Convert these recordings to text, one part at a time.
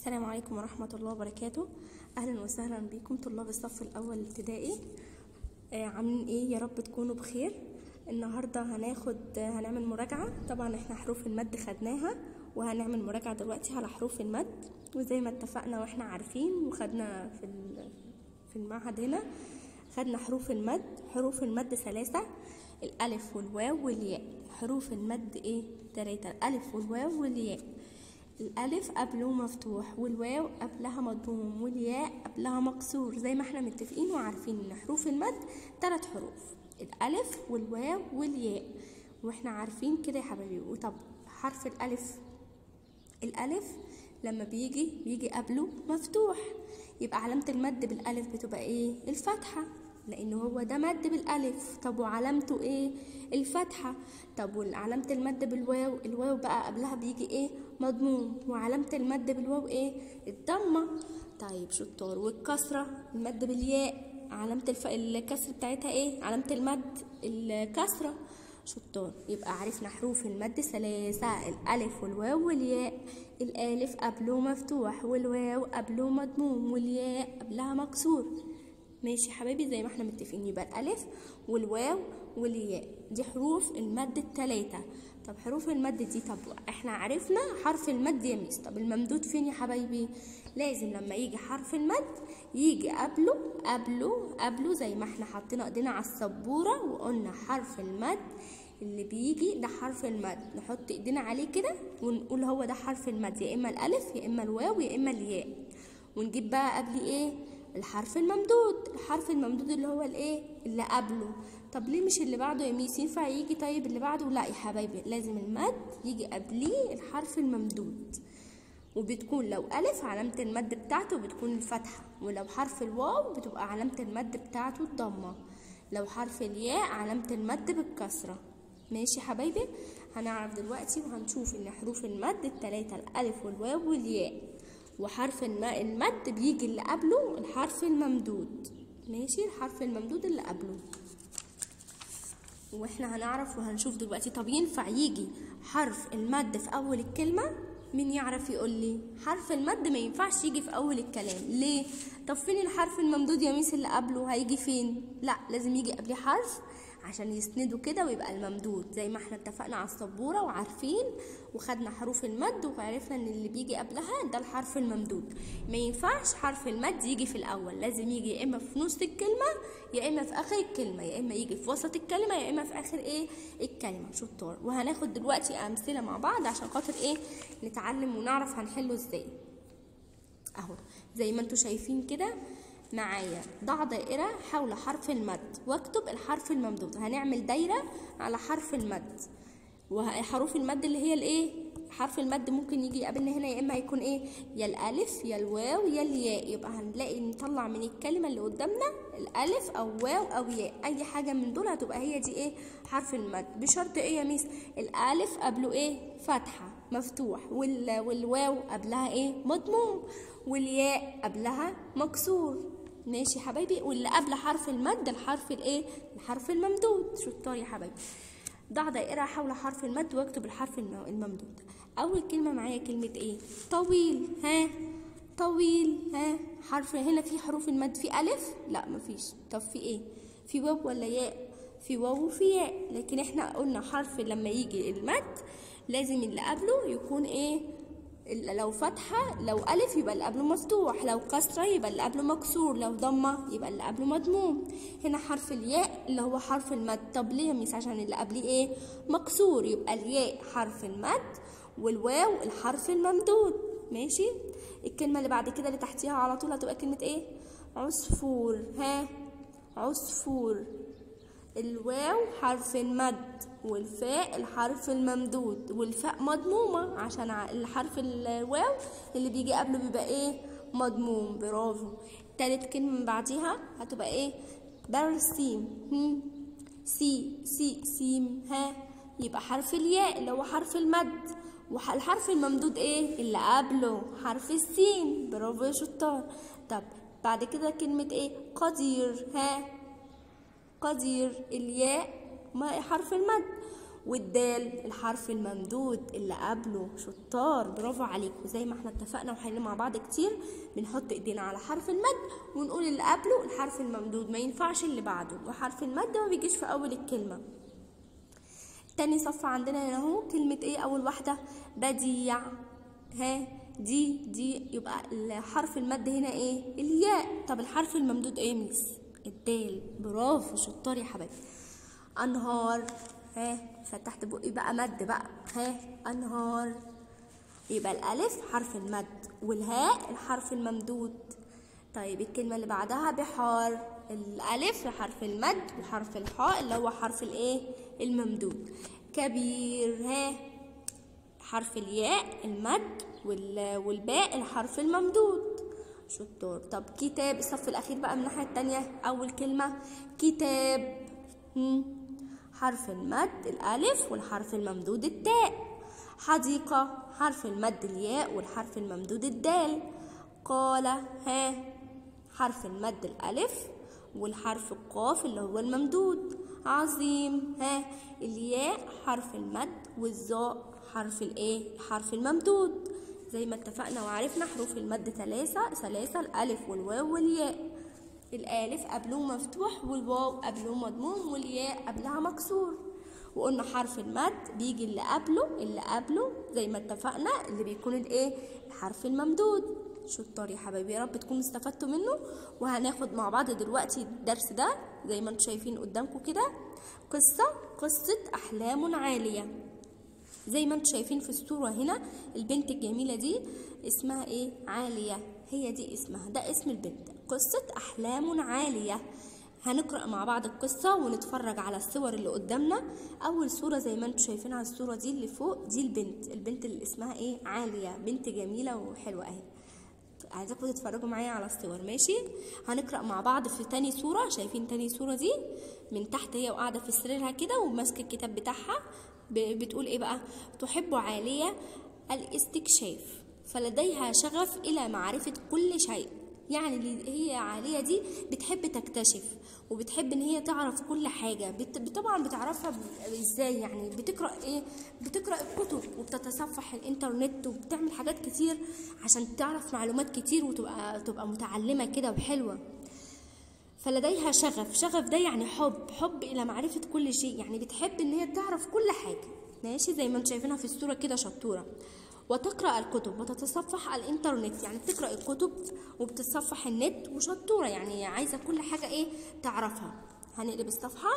السلام عليكم ورحمة الله وبركاته أهلا وسهلا بكم طلاب الصف الأول الابتدائي آه، عاملين إيه يا رب تكونوا بخير النهاردة هناخد هنعمل مراجعة طبعا احنا حروف المد خدناها وهنعمل مراجعة دلوقتي على حروف المد وزي ما اتفقنا واحنا عارفين وخدنا في ال- في المعهد هنا خدنا حروف المد حروف المد ثلاثة الألف والواو والياء حروف المد ايه تلاتة الألف والواو والياء الألف قبله مفتوح والواو قبلها مضموم والياء قبلها مكسور زي ما احنا متفقين وعارفين ان حروف المد ثلاث حروف الألف والواو والياء واحنا عارفين كده يا حبايبي وطب حرف الألف الألف لما بيجي بيجي قبله مفتوح يبقى علامة المد بالألف بتبقى ايه الفتحة لأن هو ده مد بالألف طب وعلامته ايه الفتحة طب وعلامة المد بالواو الواو بقى قبلها بيجي ايه مضموم وعلامة المد بالواو ايه الضمة طيب شطار والكسرة المد بالياء علامة الف... الكسر بتاعتها ايه علامة المد الكسرة شطار يبقى عرفنا حروف المد ثلاثة الألف والواو والياء الألف قبله مفتوح والواو قبله مضموم والياء قبلها مكسور ماشي يا حبايبي زي ما احنا متفقين يبقى الألف والواو والياء دي حروف المد التلاتة طب حروف المد دي طب احنا عرفنا حرف المد يا ميس طب الممدود فين يا حبايبي لازم لما يجي حرف المد يجي قبله قبله قبله زي ما احنا حطينا ايدينا على السبورة وقلنا حرف المد اللي بيجي ده حرف المد نحط ايدينا عليه كده ونقول هو ده حرف المد يا اما الالف يا اما الواو يا اما الياء ونجيب بقى قبل ايه الحرف الممدود الحرف الممدود اللي هو الايه اللي قبله طب ليه مش اللي بعده يا ميس ينفع يجي طيب اللي بعده لا يا حبايبي لازم المد يجي قبليه الحرف الممدود وبتكون لو ألف علامة المد بتاعته بتكون الفتحة ولو حرف الواو بتبقى علامة المد بتاعته الضمة لو حرف الياء علامة المد بالكسرة ماشي يا حبايبي هنعرف دلوقتي وهنشوف ان حروف المد التلاتة الألف والواو والياء وحرف الم- المد بيجي اللي قبله الحرف الممدود ماشي الحرف الممدود اللي قبله واحنا هنعرف وهنشوف دلوقتي طب ينفع يجي حرف المد في اول الكلمه مين يعرف يقول لي حرف المد ما ينفعش يجي في اول الكلام ليه طب فين الحرف الممدود يا ميس اللي قبله هيجي فين لا لازم يجي قبليه حرف عشان يسنده كده ويبقى الممدود زي ما احنا اتفقنا على السبوره وعارفين وخدنا حروف المد وعرفنا ان اللي بيجي قبلها ده الحرف الممدود ما ينفعش حرف المد يجي في الاول لازم يجي يا اما في نص الكلمه يا اما في اخر الكلمه يا اما يجي في وسط الكلمه يا اما في اخر ايه الكلمه شطار وهناخد دلوقتي امثله مع بعض عشان خاطر ايه نتعلم ونعرف هنحله ازاي اهو زي ما انتوا شايفين كده معايا ضع دائرة حول حرف المد واكتب الحرف الممدود هنعمل دايرة على حرف المد وحروف المد اللي هي الايه حرف المد ممكن يجي يقابلنا هنا يا اما يكون ايه يا الالف يا الواو يا الياء يبقى هنلاقي نطلع من الكلمه اللي قدامنا الالف او واو او ياء اي حاجه من دول هتبقى هي دي ايه حرف المد بشرط ايه يا ميس الالف قبله ايه فتحه مفتوح وال... والواو قبلها ايه مضموم والياء قبلها مكسور ماشي يا حبايبي واللي قبل حرف المد الحرف الايه الحرف الممدود شطار يا حبايبي ضع دائرة حول حرف المد واكتب الحرف الم- الممدود أول كلمة معايا كلمة إيه؟ طويل ها طويل ها حرف هنا في حروف المد في ألف؟ لا مفيش طب في إيه؟ في واو ولا ياء؟ في واو وفي ياء لكن إحنا قلنا حرف لما يجي المد لازم اللي قبله يكون إيه؟ ال- لو فتحة لو ألف يبقى اللي قبله مفتوح لو كسرة يبقى اللي قبله مكسور لو ضمة يبقى اللي قبله مضموم هنا حرف الياء اللي هو حرف المد طب ليه يا ميس عشان اللي قبليه ايه مكسور يبقى الياء حرف المد والواو الحرف الممدود ماشي الكلمة اللي بعد كده اللي تحتيها على طول هتبقى كلمة ايه عصفور ها عصفور الواو حرف المد والفاء الحرف الممدود والفاء مضمومة عشان ع- الحرف الواو اللي بيجي قبله بيبقى ايه مضموم برافو تالت كلمة من بعديها هتبقى ايه برسيم هم. سي سي سيم ها يبقى حرف الياء اللي هو حرف المد والحرف الممدود ايه اللي قبله حرف السين برافو يا شطار طب بعد كده كلمة ايه قدير ها قدير الياء ما حرف المد والدال الحرف الممدود اللي قبله شطار برافو عليكم زي ما احنا اتفقنا وحلينا مع بعض كتير بنحط ايدينا على حرف المد ونقول اللي قبله الحرف الممدود ما ينفعش اللي بعده وحرف المد ما بيجيش في اول الكلمه تاني صف عندنا هنا اهو كلمة ايه أول واحدة بديع ها دي دي يبقى الحرف المد هنا ايه الياء طب الحرف الممدود ايه ميس الدال برافو شطار يا حبايبي أنهار ها فتحت بقي بقى مد بقى ها أنهار يبقى الألف حرف المد والهاء الحرف الممدود طيب الكلمة اللي بعدها بحار الألف حرف المد وحرف الحاء اللي هو حرف الإيه الممدود كبير ها حرف الياء المد وال- والباء الحرف الممدود شطار طب كتاب الصف الأخير بقى من الناحية التانية أول كلمة كتاب هم. حرف المد الألف والحرف الممدود التاء حديقة حرف المد الياء والحرف الممدود الدال قال ها حرف المد الألف والحرف القاف اللي هو الممدود عظيم ها الياء حرف المد والظاء حرف الايه الحرف الممدود زي ما اتفقنا وعرفنا حروف المد ثلاثة ثلاثة الألف والواو والياء الألف قبله مفتوح والواو قبله مضموم والياء قبلها مكسور وقلنا حرف المد بيجي اللي قبله اللي قبله زي ما اتفقنا اللي بيكون الايه الحرف الممدود شطار يا حبايبي يا رب تكونوا استفدتوا منه وهناخد مع بعض دلوقتي الدرس ده زي ما انتم شايفين قدامكم كده قصة قصة أحلام عالية زي ما انتم شايفين في الصورة هنا البنت الجميلة دي اسمها ايه عالية هي دي اسمها ده اسم البنت قصة أحلام عالية هنقرأ مع بعض القصة ونتفرج على الصور اللي قدامنا أول صورة زي ما انتم شايفين على الصورة دي اللي فوق دي البنت البنت اللي اسمها ايه عالية بنت جميلة وحلوة اهي عايزاكم تتفرجوا معايا على الصور ماشي هنقرا مع بعض في تاني صوره شايفين تاني صوره دي من تحت هي وقاعده في سريرها كده وماسكه الكتاب بتاعها ب- بتقول ايه بقى تحب عاليه الاستكشاف فلديها شغف الى معرفه كل شيء يعني اللي هي عاليه دي بتحب تكتشف وبتحب ان هي تعرف كل حاجه بت... طبعا بتعرفها ب- ازاي يعني بتقرا ايه بتقرا الكتب وبتتصفح الانترنت وبتعمل حاجات كتير عشان تعرف معلومات كتير وتبقى تبقى متعلمه كده وحلوه فلديها شغف شغف ده يعني حب حب الى معرفه كل شيء يعني بتحب ان هي تعرف كل حاجه ماشي زي ما انتم شايفينها في الصوره كده شطوره وتقرا الكتب وتتصفح الانترنت يعني بتقرا الكتب وبتتصفح النت وشطوره يعني عايزه كل حاجه ايه تعرفها هنقلب الصفحه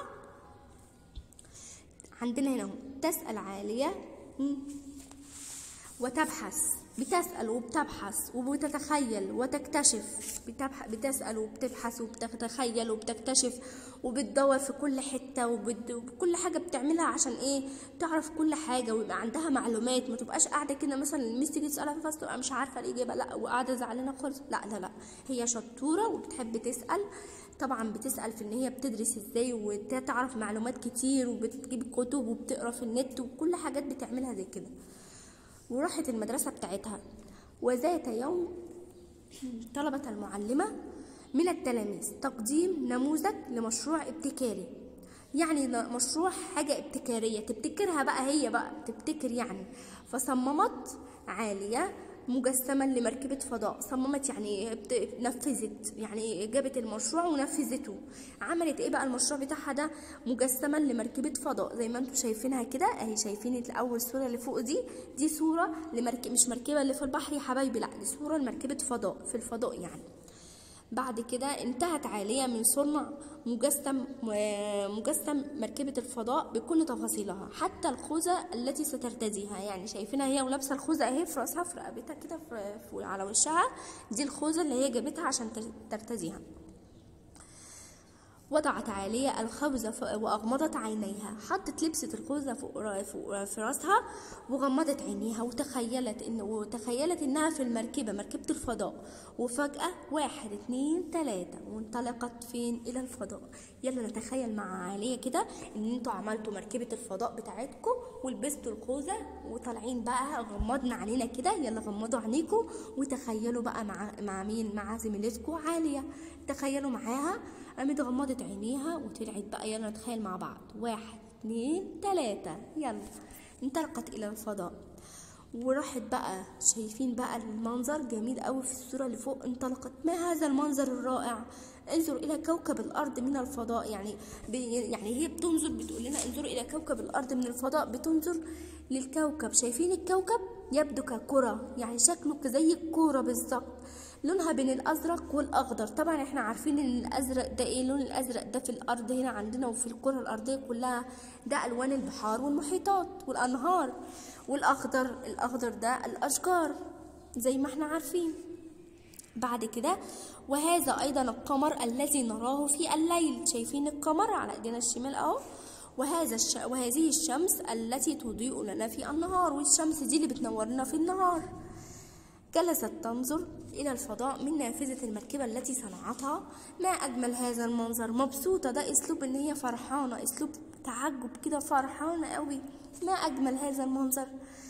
عندنا هنا اهو تسال عاليه مم. وتبحث بتسأل وبتبحث وبتتخيل وتكتشف بتبح... بتسأل وبتبحث وبتتخيل وبتكتشف وبتدور في كل حتة وبت... وكل حاجة بتعملها عشان ايه تعرف كل حاجة ويبقى عندها معلومات ما تبقاش قاعدة كده مثلا الميس تيجي تسألها في الفصل تبقى مش عارفة الإجابة لا وقاعدة زعلانة خالص لا لا لا هي شطورة وبتحب تسأل طبعا بتسأل في ان هي بتدرس ازاي وتعرف معلومات كتير وبتجيب كتب وبتقرا في النت وكل حاجات بتعملها زي كده وراحت المدرسة بتاعتها وذات يوم طلبت المعلمة من التلاميذ تقديم نموذج لمشروع ابتكاري يعني ن- مشروع حاجة ابتكارية تبتكرها بقى هي بقى تبتكر يعني فصممت عالية مجسما لمركبة فضاء صممت يعني بت- نفذت يعني جابت المشروع ونفذته عملت ايه بقى المشروع بتاعها ده مجسما لمركبة فضاء زي ما انتم شايفينها كده اهي شايفين الاول صورة اللي فوق دي دي صورة لمركب مش مركبة اللي في البحر يا حبايبي لا دي صورة لمركبة فضاء في الفضاء يعني بعد كده انتهت عالية من صنع مجسم مجسم مركبة الفضاء بكل تفاصيلها حتى الخوذة التي سترتديها يعني شايفينها هي ولابسة الخوذة اهي في راسها في رقبتها كده في في- على وشها دي الخوذة اللي هي جابتها عشان تر- ترتديها وضعت عالية الخوذة ف- وأغمضت عينيها حطت لبسة الخوذة فوق را- فوق في راسها وغمضت عينيها وتخيلت إن وتخيلت إنها في المركبة مركبة الفضاء وفجأة واحد اتنين تلاتة وانطلقت فين إلى الفضاء يلا نتخيل مع عالية كده إن انتوا عملتوا مركبة الفضاء بتاعتكم ولبستوا الخوذة وطالعين بقى غمضنا علينا كده يلا غمضوا عينيكم وتخيلوا بقى مع مع مين مع زميلتكم عالية تخيلوا معاها قامت غمضت عينيها وطلعت بقى يلا نتخيل مع بعض واحد اتنين تلاتة يلا انطلقت إلى الفضاء وراحت بقى شايفين بقى المنظر جميل قوي في الصورة اللي فوق انطلقت ما هذا المنظر الرائع انظر إلى كوكب الأرض من الفضاء يعني بي يعني هي بتنظر بتقول لنا انظروا إلى كوكب الأرض من الفضاء بتنظر للكوكب شايفين الكوكب يبدو ككرة يعني شكله زي الكورة بالظبط لونها بين الازرق والاخضر طبعا احنا عارفين ان الازرق ده ايه اللون الازرق ده في الارض هنا عندنا وفي الكره الارضيه كلها ده الوان البحار والمحيطات والانهار والاخضر الاخضر ده الاشجار زي ما احنا عارفين بعد كده وهذا ايضا القمر الذي نراه في الليل شايفين القمر على ايدينا الشمال اهو وهذا الش... وهذه الشمس التي تضيء لنا في النهار والشمس دي اللي بتنور لنا في النهار جلست تنظر إلى الفضاء من نافذة المركبة التي صنعتها ما أجمل هذا المنظر مبسوطة ده أسلوب إن هي فرحانة أسلوب تعجب كده فرحانة قوي ما أجمل هذا المنظر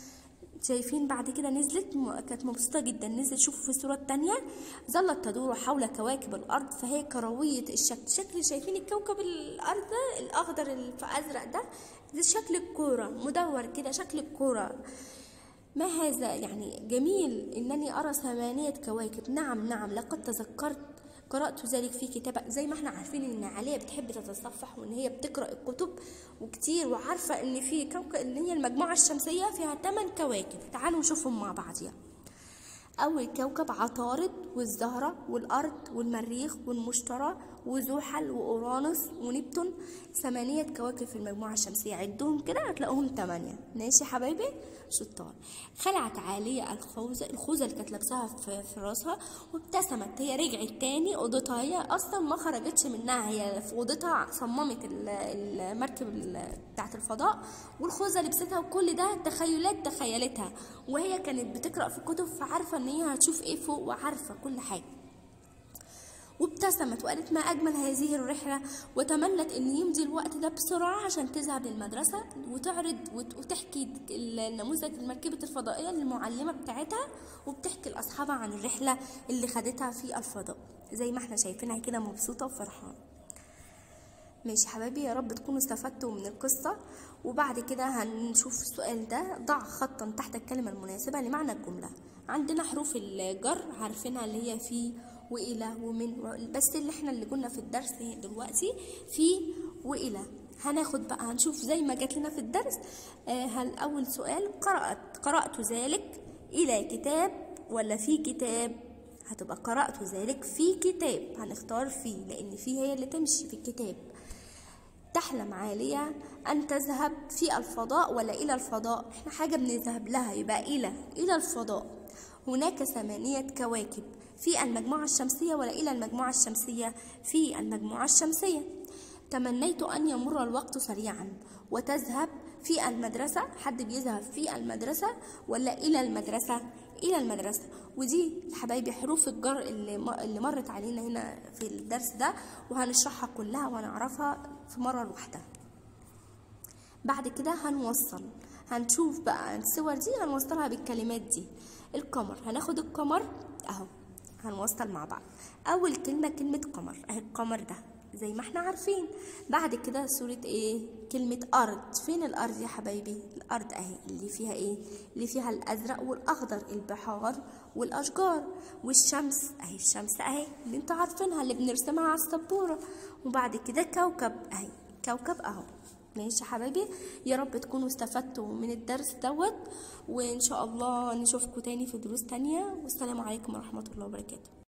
شايفين بعد كده نزلت م- كانت مبسوطة جدا نزلت شوفوا في الصورة التانية ظلت تدور حول كواكب الأرض فهي كروية الشكل شكل شايفين الكوكب الأرض ده الأخضر الأزرق ده ده شكل الكورة مدور كده شكل الكورة ما هذا يعني جميل انني ارى ثمانية كواكب نعم نعم لقد تذكرت قرأت ذلك في كتاب زي ما احنا عارفين ان عليا بتحب تتصفح وان هي بتقرأ الكتب وكتير وعارفة ان في كوكب ان هي المجموعة الشمسية فيها 8 كواكب تعالوا نشوفهم مع بعض يعني. أول كوكب عطارد والزهرة والأرض والمريخ والمشتري وزحل وأورانوس ونبتون ثمانية كواكب في المجموعة الشمسية عدهم كده هتلاقوهم تمانية ماشي يا حبايبي شطار خلعت عالية الخوذة الخوذة اللي كانت لابساها في, في راسها وابتسمت هي رجعت تاني أوضتها هي أصلا ما خرجتش منها هي في أوضتها صممت ال- المركب ال- بتاعت الفضاء والخوذة لبستها وكل ده تخيلات تخيلتها وهي كانت بتقرأ في الكتب فعارفة إن هي هتشوف إيه فوق وعارفة كل حاجة وابتسمت وقالت ما أجمل هذه الرحلة وتمنت أن يمضي الوقت ده بسرعة عشان تذهب للمدرسة وتعرض وت- وتحكي النموذج المركبة الفضائية للمعلمة بتاعتها وبتحكي لأصحابها عن الرحلة اللي خدتها في الفضاء زي ما احنا شايفينها كده مبسوطة وفرحانة ماشي حبايبي يا رب تكونوا استفدتوا من القصة وبعد كده هنشوف السؤال ده ضع خطا تحت الكلمة المناسبة لمعنى الجملة عندنا حروف الجر عارفينها اللي هي في وإلى ومن و- بس اللي احنا اللي قلنا في الدرس دلوقتي في وإلى هناخد بقى هنشوف زي ما جات لنا في الدرس آه هل أول سؤال قرأت قرأت ذلك إلى كتاب ولا في كتاب هتبقى قرأت ذلك في كتاب هنختار فيه لأن فيه هي اللي تمشي في الكتاب تحلم عالية أن تذهب في الفضاء ولا إلى الفضاء إحنا حاجة بنذهب لها يبقى إلى إلى الفضاء هناك ثمانية كواكب في المجموعة الشمسية ولا إلى المجموعة الشمسية في المجموعة الشمسية تمنيت أن يمر الوقت سريعا وتذهب في المدرسة حد بيذهب في المدرسة ولا إلى المدرسة إلى المدرسة ودي حبايبي حروف الجر اللي م- اللي مرت علينا هنا في الدرس ده وهنشرحها كلها وهنعرفها في مرة لوحدها بعد كده هنوصل هنشوف بقى الصور دي هنوصلها بالكلمات دي القمر هناخد القمر اهو هنوصل مع بعض اول كلمة كلمة قمر اهي القمر ده زي ما احنا عارفين بعد كده صورة ايه كلمة ارض فين الارض يا حبايبي الارض اهي اللي فيها ايه اللي فيها الازرق والاخضر البحار والاشجار والشمس اهي الشمس اهي اللي انتوا عارفينها اللي بنرسمها على السبورة وبعد كده كوكب اهي كوكب اهو ماشي يا حبايبي يا رب تكونوا استفدتوا من الدرس دوت وان شاء الله نشوفكم تاني في دروس تانية والسلام عليكم ورحمة الله وبركاته